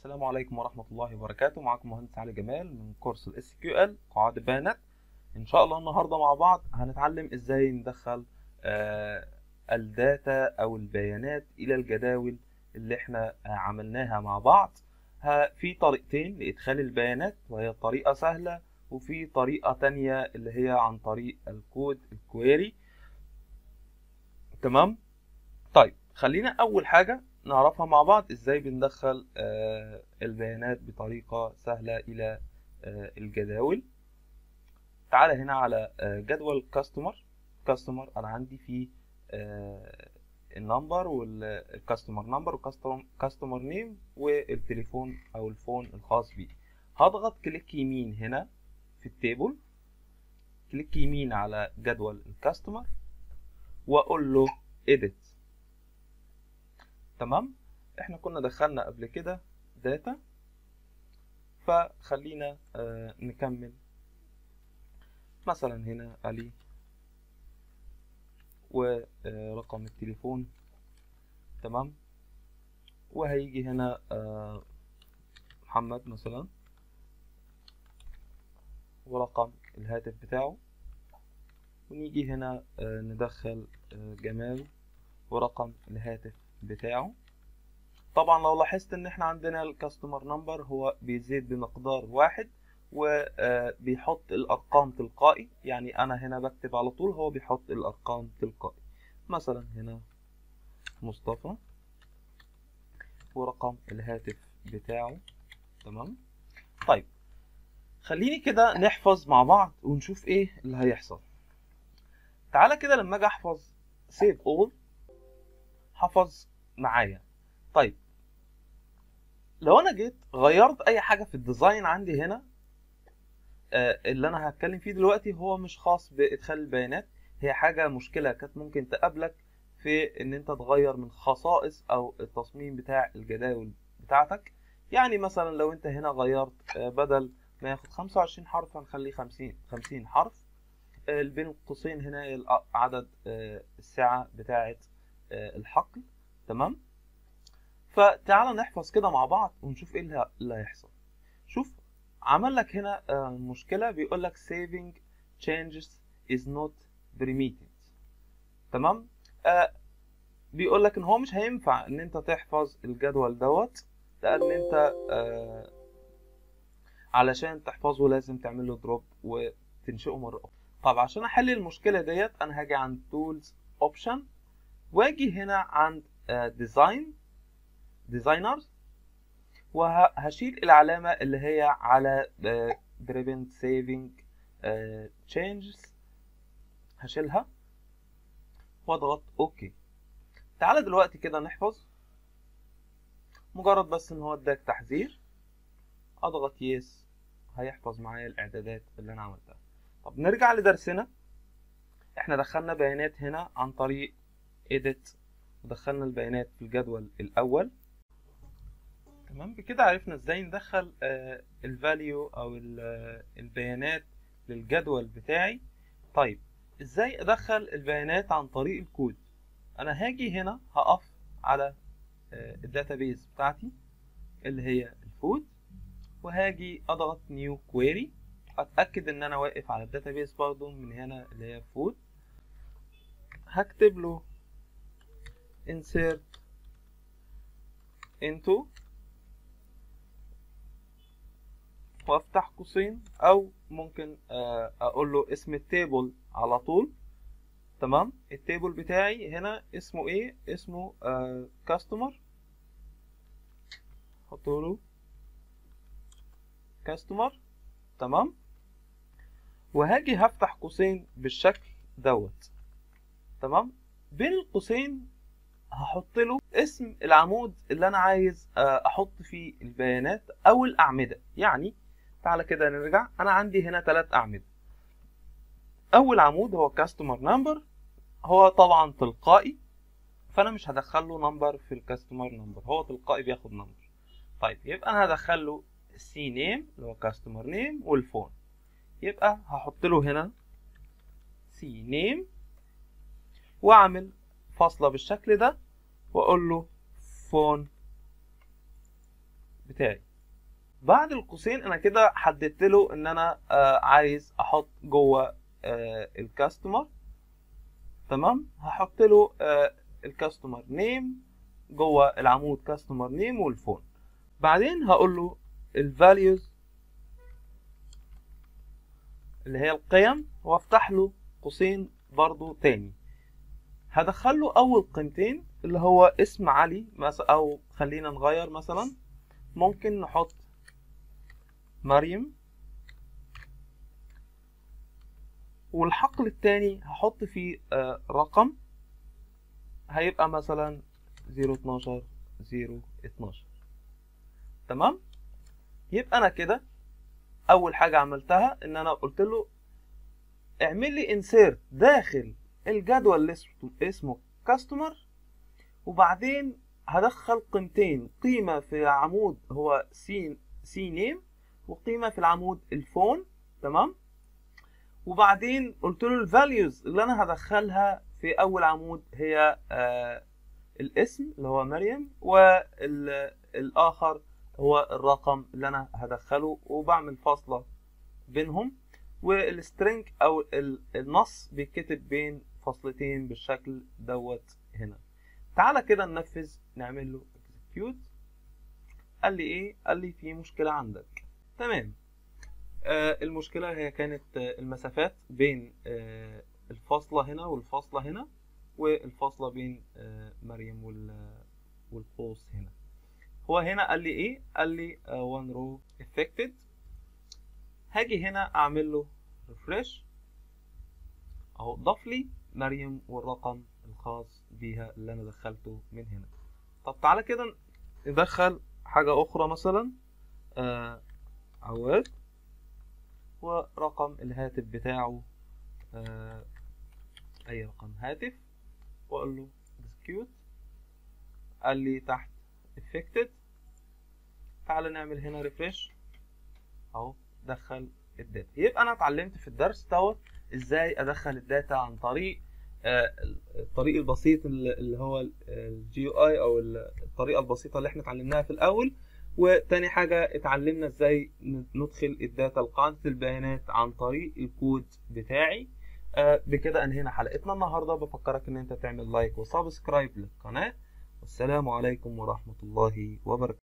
السلام عليكم ورحمة الله وبركاته معكم مهندس علي جمال من كورس ال SQL قواعد البيانات إن شاء الله النهاردة مع بعض هنتعلم إزاي ندخل آه الداتا أو البيانات إلى الجداول اللي إحنا آه عملناها مع بعض ها- في طريقتين لإدخال البيانات وهي طريقة سهلة وفي طريقة تانية اللي هي عن طريق الكود الكويري تمام طيب خلينا أول حاجة نعرفها مع بعض ازاي بندخل آه، البيانات بطريقة سهلة الى آه، الجداول تعالى هنا على آه، جدول كاستمر كاستمر انا عندي فيه آه، النمبر والكاستمر نمبر وكاستمر نيم والتليفون او الفون الخاص بيه هضغط كليك يمين هنا في التيبل كليك يمين على جدول الكاستمر واقول له edit تمام احنا كنا دخلنا قبل كده داتا فخلينا آه نكمل مثلا هنا علي ورقم التليفون تمام وهيجي هنا آه محمد مثلا ورقم الهاتف بتاعه ونيجي هنا آه ندخل آه جمال ورقم الهاتف بتاعه طبعا لو لاحظت ان احنا عندنا الكاستمر نمبر هو بيزيد بمقدار واحد وبيحط الارقام تلقائي يعني انا هنا بكتب على طول هو بيحط الارقام تلقائي مثلا هنا مصطفى ورقم الهاتف بتاعه تمام طيب خليني كده نحفظ مع بعض ونشوف ايه اللي هيحصل تعالى كده لما اجي احفظ save all حفظ معايا طيب لو انا جيت غيرت اي حاجه في الديزاين عندي هنا آه، اللي انا هتكلم فيه دلوقتي هو مش خاص بادخال البيانات هي حاجه مشكله كانت ممكن تقابلك في ان انت تغير من خصائص او التصميم بتاع الجداول بتاعتك يعني مثلا لو انت هنا غيرت آه، بدل ما ياخد 25 حرف هنخليه 50 50 حرف آه، بين قوسين هنا الع- عدد آه، الساعه بتاعه آه، الحقل تمام فتعال نحفظ كده مع بعض ونشوف ايه اللي اللي هيحصل شوف عمل لك هنا آه، مشكلة بيقول لك saving changes is not permitted تمام آه بيقول لك ان هو مش هينفع ان انت تحفظ الجدول دوت لان انت آه علشان تحفظه لازم تعمل له دروب وتنشئه مرة أخرى طب عشان احل المشكلة ديت انا هاجي عند tools option واجي هنا عند ديزاين ديزاينرز وهشيل العلامة اللي هي على آه، prevent saving آه، changes هشيلها واضغط اوكي تعالى دلوقتي كده نحفظ مجرد بس ان هو اداك تحذير اضغط يس هيحفظ معايا الاعدادات اللي انا عملتها طب نرجع لدرسنا احنا دخلنا بيانات هنا عن طريق edit ودخلنا البيانات في الجدول الاول تمام بكده عرفنا ازاي ندخل الفاليو او ال- آه، البيانات للجدول بتاعي طيب ازاي ادخل البيانات عن طريق الكود انا هاجي هنا هقف على الداتابيز بتاعتي اللي هي الفود وهاجي اضغط نيو كويري اتاكد ان انا واقف على الداتابيز برضو من هنا اللي هي فود هكتب له insert into وافتح قوسين او ممكن آه، اقول له اسم التيبل على طول تمام التيبل بتاعي هنا اسمه ايه اسمه كاستمر احط له كاستمر تمام وهاجي هفتح قوسين بالشكل دوت تمام بين القوسين هحط له اسم العمود اللي انا عايز آه، احط فيه البيانات او الاعمده يعني تعالى كده نرجع انا عندي هنا ثلاث اعمده اول عمود هو كاستمر نمبر هو طبعا تلقائي فانا مش هدخل له نمبر في الكاستمر نمبر هو تلقائي بياخد نمبر طيب يبقى انا هدخل له السي نيم اللي هو كاستمر نيم والفون يبقى هحط له هنا سي نيم واعمل فاصله بالشكل ده واقول له فون بتاعي بعد القوسين انا كده حددت له ان انا آه عايز احط جوه آه الكاستمر تمام هحط له آه الكاستمر نيم جوه العمود كاستمر نيم والفون بعدين هقول له الفاليوز اللي هي القيم وافتح له قوسين برضو تاني هدخل له اول قيمتين اللي هو اسم علي مثلا او خلينا نغير مثلا ممكن نحط مريم والحقل التاني هحط فيه آه رقم هيبقى مثلا 012 012 تمام يبقى انا كده اول حاجه عملتها ان انا قلت له اعمل لي انسيرت داخل الجدول اللي اسمه كاستمر وبعدين هدخل قيمتين قيمه في عمود هو سي سي نيم وقيمه في العمود الفون تمام وبعدين قلت له الفاليوز اللي انا هدخلها في اول عمود هي آه الاسم اللي هو مريم والاخر هو الرقم اللي انا هدخله وبعمل فاصله بينهم والسترنج او النص بيتكتب بين فاصلتين بالشكل دوت هنا تعالى كده ننفذ نعمل له execute قال لي ايه قال لي في مشكله عندك تمام آه المشكله هي كانت آه المسافات بين آه الفاصله هنا والفاصله هنا والفاصله بين آه مريم والقوس هنا هو هنا قال لي ايه قال لي one row affected هاجي هنا اعمل له refresh اهو ضاف لي مريم والرقم الخاص بيها اللي انا دخلته من هنا طب تعالى كده ندخل حاجة اخرى مثلا آه عواد ورقم الهاتف بتاعه آه اي رقم هاتف واقول له execute قال لي تحت affected تعال نعمل هنا ريفرش اهو دخل الداتا يبقى انا اتعلمت في الدرس دوت ازاي ادخل الداتا عن طريق آه الطريق البسيط اللي هو الجي يو اي او الطريقه البسيطه اللي احنا اتعلمناها في الاول وتاني حاجه اتعلمنا ازاي ندخل الداتا لقاعده البيانات عن طريق الكود بتاعي آه بكده انهينا حلقتنا النهارده بفكرك ان انت تعمل لايك وسبسكرايب للقناه والسلام عليكم ورحمه الله وبركاته